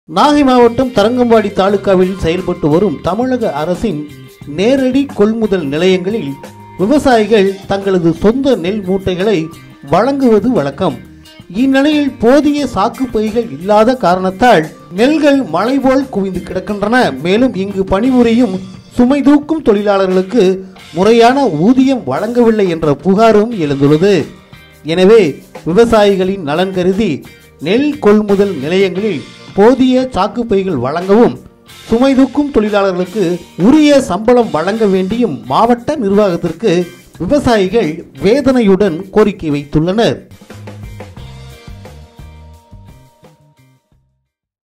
நாகை மாவட்டம் தரங்கம்பாடி தாலுகாவில் செயல்பட்டு வரும் தமிழக அரசின் நேரடி கொள்முதல் நிலையங்களில் விவசாயிகள் தங்களது சொந்த நெல் மூட்டைகளை வழங்குவது வழக்கம் இந்நிலையில் போதிய சாக்கு பைகள் இல்லாத காரணத்தால் நெல்கள் மலை போல் குவிந்து கிடக்கின்றன மேலும் இங்கு பணிபுரியும் சுமை தூக்கும் தொழிலாளர்களுக்கு முறையான ஊதியம் வழங்கவில்லை என்ற புகாரும் எழுந்துள்ளது எனவே விவசாயிகளின் நலன் கருதி நெல் கொள்முதல் நிலையங்களில் போதிய சாக்கு பைகள் வழங்கவும் சுமை தூக்கும் தொழிலாளர்களுக்கு உரிய சம்பளம் வழங்க வேண்டியும் மாவட்ட நிர்வாகத்திற்கு விவசாயிகள் வேதனையுடன் கோரிக்கை வைத்துள்ளனர்